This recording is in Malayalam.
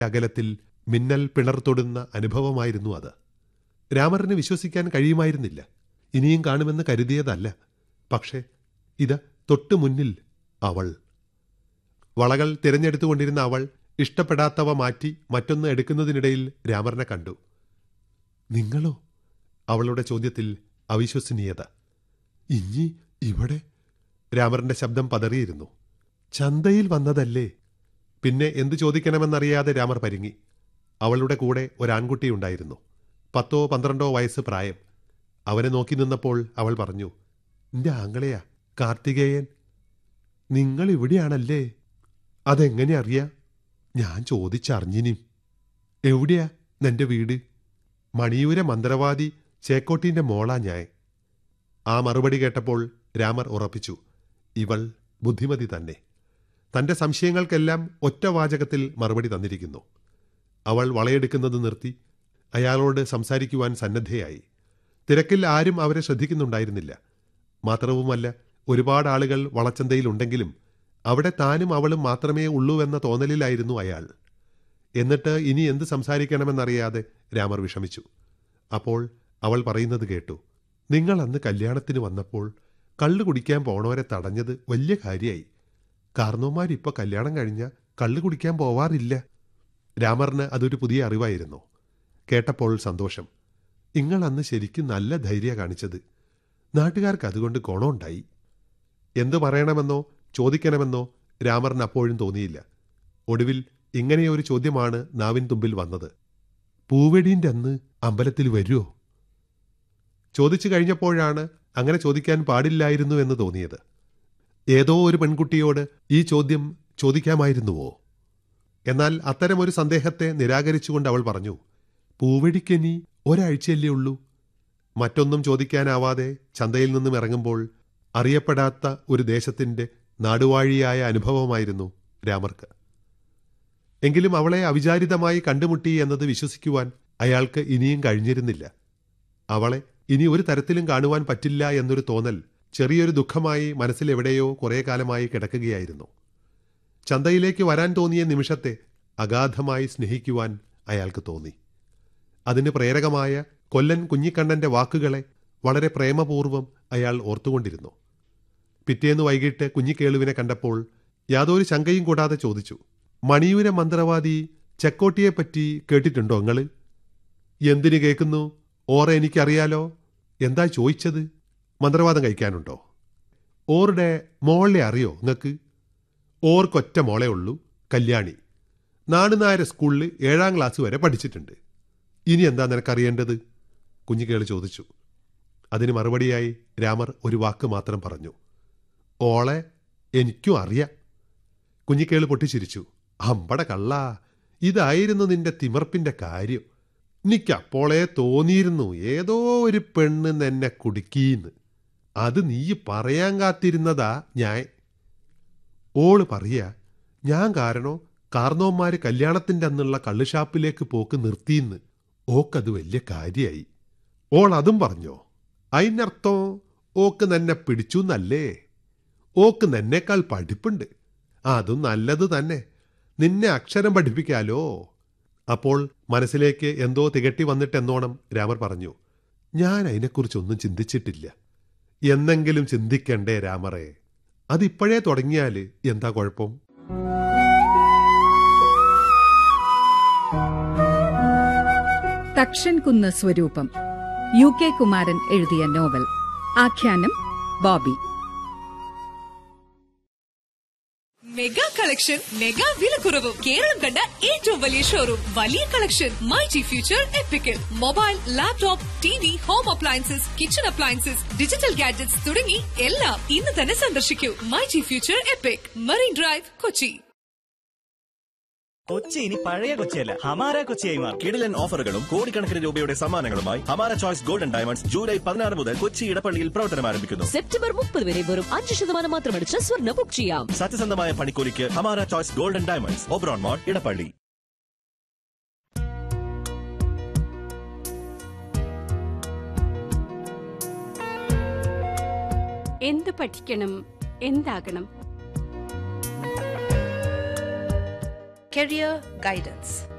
അകലത്തിൽ മിന്നൽ പിണർത്തൊടുന്ന അനുഭവമായിരുന്നു അത് രാമറിന് വിശ്വസിക്കാൻ കഴിയുമായിരുന്നില്ല ഇനിയും കാണുമെന്ന് കരുതിയതല്ല പക്ഷേ ഇത് തൊട്ടു മുന്നിൽ അവൾ വളകൾ തിരഞ്ഞെടുത്തുകൊണ്ടിരുന്ന അവൾ ഇഷ്ടപ്പെടാത്തവ മാറ്റി മറ്റൊന്ന് എടുക്കുന്നതിനിടയിൽ രാമറിനെ കണ്ടു നിങ്ങളോ അവളുടെ ചോദ്യത്തിൽ അവിശ്വസനീയത ഇഞ്ഞി ഇവിടെ രാമറിന്റെ ശബ്ദം പതറിയിരുന്നു ചന്തയിൽ വന്നതല്ലേ പിന്നെ എന്തു ചോദിക്കണമെന്നറിയാതെ രാമർ പരിങ്ങി അവളുടെ കൂടെ ഒരാൺകുട്ടിയുണ്ടായിരുന്നു പത്തോ പന്ത്രണ്ടോ വയസ്സ് പ്രായം അവനെ നോക്കി നിന്നപ്പോൾ അവൾ പറഞ്ഞു നിന്റെ ആങ്ങളെയാ കാർത്തികേയൻ നിങ്ങൾ ഇവിടെയാണല്ലേ അതെങ്ങനെ അറിയാ ഞാൻ ചോദിച്ചറിഞ്ഞിനും എവിടെയാ നിന്റെ വീട് മണിയൂര മന്ത്രവാദി ചേക്കോട്ടിന്റെ മോളാ ഞാൻ ആ മറുപടി കേട്ടപ്പോൾ രാമർ ഉറപ്പിച്ചു ഇവൾ ബുദ്ധിമതി തന്നെ തന്റെ സംശയങ്ങൾക്കെല്ലാം ഒറ്റ വാചകത്തിൽ മറുപടി തന്നിരിക്കുന്നു അവൾ വളയെടുക്കുന്നത് നിർത്തി അയാളോട് സംസാരിക്കുവാൻ സന്നദ്ധയായി തിരക്കിൽ ആരും അവരെ ശ്രദ്ധിക്കുന്നുണ്ടായിരുന്നില്ല മാത്രവുമല്ല ഒരുപാട് ആളുകൾ വളച്ചന്തയിലുണ്ടെങ്കിലും അവിടെ താനും അവളും മാത്രമേ ഉള്ളൂവെന്ന തോന്നലിലായിരുന്നു അയാൾ എന്നിട്ട് ഇനി എന്ത് സംസാരിക്കണമെന്നറിയാതെ രാമർ വിഷമിച്ചു അപ്പോൾ അവൾ പറയുന്നത് കേട്ടു നിങ്ങൾ അന്ന് കല്യാണത്തിന് വന്നപ്പോൾ കള്ളു കുടിക്കാൻ പോണവരെ തടഞ്ഞത് വലിയ കാര്യമായി കാർന്നോമാരിപ്പോൾ കല്യാണം കഴിഞ്ഞ കള്ളു കുടിക്കാൻ പോവാറില്ല രാമറിന് അതൊരു പുതിയ അറിവായിരുന്നു കേട്ടപ്പോൾ സന്തോഷം നിങ്ങൾ അന്ന് ശരിക്കും നല്ല ധൈര്യ കാണിച്ചത് നാട്ടുകാർക്ക് അതുകൊണ്ട് ഗുണമുണ്ടായി എന്തു പറയണമെന്നോ ചോദിക്കണമെന്നോ രാമറിന് അപ്പോഴും തോന്നിയില്ല ഒടുവിൽ ഇങ്ങനെയൊരു ചോദ്യമാണ് നാവിൻ തുമ്പിൽ വന്നത് പൂവെടീൻ്റെ അന്ന് അമ്പലത്തിൽ വരുമോ ചോദിച്ചു കഴിഞ്ഞപ്പോഴാണ് അങ്ങനെ ചോദിക്കാൻ പാടില്ലായിരുന്നു എന്ന് തോന്നിയത് ഏതോ ഒരു പെൺകുട്ടിയോട് ഈ ചോദ്യം ചോദിക്കാമായിരുന്നുവോ എന്നാൽ അത്തരമൊരു സന്ദേഹത്തെ നിരാകരിച്ചുകൊണ്ട് അവൾ പറഞ്ഞു പൂവടിക്കനി ഒരാഴ്ചയല്ലേ ഉള്ളൂ മറ്റൊന്നും ചോദിക്കാനാവാതെ ചന്തയിൽ നിന്നും ഇറങ്ങുമ്പോൾ അറിയപ്പെടാത്ത ഒരു ദേശത്തിന്റെ നാടുവാഴിയായ അനുഭവമായിരുന്നു രാമർക്ക് എങ്കിലും അവളെ അവിചാരിതമായി കണ്ടുമുട്ടി എന്നത് വിശ്വസിക്കുവാൻ അയാൾക്ക് ഇനിയും കഴിഞ്ഞിരുന്നില്ല അവളെ ഇനി ഒരു തരത്തിലും കാണുവാൻ പറ്റില്ല എന്നൊരു തോന്നൽ ചെറിയൊരു ദുഃഖമായി മനസ്സിലെവിടെയോ കുറേ കാലമായി കിടക്കുകയായിരുന്നു ചന്തയിലേക്ക് വരാൻ തോന്നിയ നിമിഷത്തെ അഗാധമായി സ്നേഹിക്കുവാൻ അയാൾക്ക് തോന്നി അതിന് പ്രേരകമായ കൊല്ലൻ കുഞ്ഞിക്കണ്ണന്റെ വാക്കുകളെ വളരെ പ്രേമപൂർവ്വം അയാൾ ഓർത്തുകൊണ്ടിരുന്നു പിറ്റേന്ന് വൈകിട്ട് കുഞ്ഞിക്കേളുവിനെ കണ്ടപ്പോൾ യാതൊരു ശങ്കയും കൂടാതെ ചോദിച്ചു മണിയൂര മന്ത്രവാദി ചെക്കോട്ടിയെപ്പറ്റി കേട്ടിട്ടുണ്ടോ നിങ്ങള് എന്തിനു കേൾക്കുന്നു ഓറ എനിക്കറിയാലോ എന്താ ചോദിച്ചത് മന്ത്രവാദം കഴിക്കാനുണ്ടോ ഓറുടെ മോളെ അറിയോ നിങ്ങൾക്ക് ഓർക്കൊറ്റ മോളെ ഉള്ളൂ കല്യാണി നാടുനായര സ്കൂളിൽ ഏഴാം ക്ലാസ് വരെ പഠിച്ചിട്ടുണ്ട് ഇനി എന്താ നിനക്കറിയേണ്ടത് കുഞ്ഞിക്കേള് ചോദിച്ചു അതിന് മറുപടിയായി രാമർ ഒരു വാക്ക് മാത്രം പറഞ്ഞു ഓളെ എനിക്കും അറിയാം കുഞ്ഞിക്കേള് പൊട്ടിച്ചിരിച്ചു അമ്പട കള്ള ഇതായിരുന്നു നിന്റെ തിമർപ്പിന്റെ കാര്യം എനിക്കപ്പോളെ തോന്നിയിരുന്നു ഏതോ ഒരു പെണ്ണ് എന്നെ കുടുക്കീന്ന് അത് നീ പറയാൻ കാത്തിരുന്നതാ ഞാൻ ഓള് പറയാ ഞാൻ കാരണോ കാർന്നോന്മാര് കല്യാണത്തിന്റെ അന്നുള്ള കള്ളുഷാപ്പിലേക്ക് പോക്ക് നിർത്തിയെന്ന് ഓക്കത് വലിയ കാര്യായി ഓൾ അതും പറഞ്ഞോ അതിനർത്ഥം ഓക്ക് നിന്നെ പിടിച്ചു എന്നല്ലേ ഓക്ക് നിന്നേക്കാൾ പഠിപ്പുണ്ട് അതും നല്ലത് തന്നെ നിന്നെ അക്ഷരം പഠിപ്പിക്കാലോ അപ്പോൾ മനസ്സിലേക്ക് എന്തോ തികട്ടി വന്നിട്ടെന്നോണം രാമർ പറഞ്ഞു ഞാൻ അതിനെക്കുറിച്ചൊന്നും ചിന്തിച്ചിട്ടില്ല എന്നെങ്കിലും ചിന്തിക്കണ്ടേ രാമറെ അതിപ്പോഴേ തുടങ്ങിയാൽ എന്താ കുഴപ്പം തക്ഷൻ കുന്ന് സ്വരൂപം യു കെ കുമാരൻ എഴുതിയ നോവൽ ആഖ്യാനം ബോബി മെഗാ കളക്ഷൻ മെഗാ വിലക്കുറവും കേരളം കണ്ട ഏറ്റവും വലിയ ഷോറൂം വലിയ collection my G future epical mobile laptop T V home appliances kitchen appliances digital gadgets തുടങ്ങി എല്ലാം ഇന്ന് തന്നെ സന്ദർശിക്കൂ my G future epic marine drive Kochi Kochi ഇനി പഴയ കൊച്ചിയല്ല ഹമാര കൊച്ചിയായി മാറും കിടിലൻ ഓഫറുകളും കോടിക്കണക്കിന് രൂപയുടെ സമ്മാനങ്ങളുമായി ഹമാര ചോയ്സ് ഗോൾഡൻ ഡയമണ്ട്സ് ജൂലൈ പതിനാറ് മുതൽ കൊച്ചി ഇടപ്പള്ളിയിൽ പ്രവർത്തനം ആരംഭിക്കുന്നു സെപ്റ്റംബർ മുപ്പത് വരെ വെറും അഞ്ച് ശതമാനം മാത്രമടിച്ച് സ്വർണ്ണ ബുക്ക് ചെയ്യാം സത്യസന്ധമായ പണിക്കൂലിക്ക് Hamara choice golden diamonds Oberon mall Edappally എന്ത് പഠിക്കണം എന്താകണം career guidance.